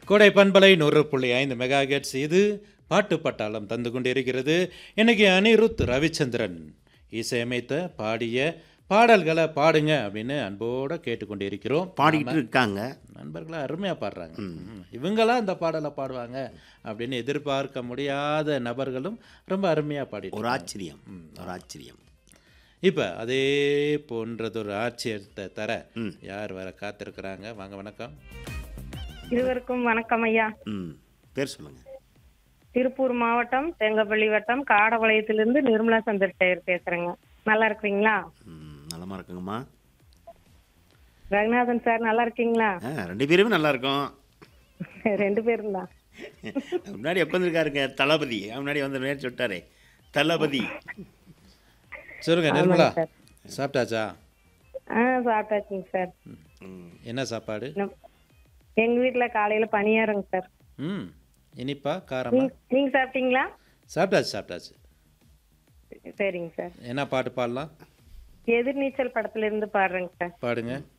கோடை பண்பலை நூறு புள்ளி ஐந்து மெகா ஹெர்ட்ஸ் இது பாட்டு பட்டாளம் தந்து கொண்டிருக்கிறது இன்னைக்கு அனிருத் ரவிச்சந்திரன் இசையமைத்த பாடிய பாடல்களை பாடுங்க அப்படின்னு அன்போட கேட்டுக்கொண்டிருக்கிறோம் பாடிட்டு இருக்காங்க நண்பர்களா அருமையாக பாடுறாங்க ம். இவங்களா இந்த பாடலை பாடுவாங்க அப்படின்னு எதிர்பார்க்க முடியாத நபர்களும் ரொம்ப அருமையாக பாடிட்டு ஒரு ஆச்சரியம் ஒரு ஆச்சரியம் இப்போ அதே போன்றதொரு ஆட்சியத்தை தர யார் வர காத்திருக்கிறாங்க வாங்க வணக்கம் இருவருக்கும் வணக்கம் ஐயா ம் பேர் சொல்லுங்க திருப்பூர் மாவட்டம் தேங்கப்பள்ளி வட்டம் காடபாளையத்திலிருந்து நிர்மலா சந்தர் டேயர் பேசுறேங்க நல்லா இருக்கிறீங்களா ம் நலமா இருக்குங்கம்மா ரகுநாதன் சார் நல்லா இருக்கீங்களா ஆ ரெண்டு பேருமே நல்லா இருக்கோம் ரெண்டு பேரும் தான் முன்னாடி உட்காந்துருக்காருங்க தளபதி முன்னாடி வந்து நேரம் சொல்லிட்டாரே தளபதி சொல்லுங்க நிர்மலா சாப்பிட்டாச்சா ஆ சாப்பிட்டாச்சுங்க சார் ம் என்ன சாப்பாடு நம்- எங்க வீட்டுல காலையில பணியாரங்க சார் ம் இனிப்பா காரமா நீங்க நீங்க சாப்பிட்டீங்களா சாப்பிட்டாச்சு சாப்பிட்டாச்சு சரிங்க சார் என்ன பாட்டு பாடலாம் எதிர்நீச்சல் படத்துல இருந்து பாடுறேங்க சார் பாடுங்க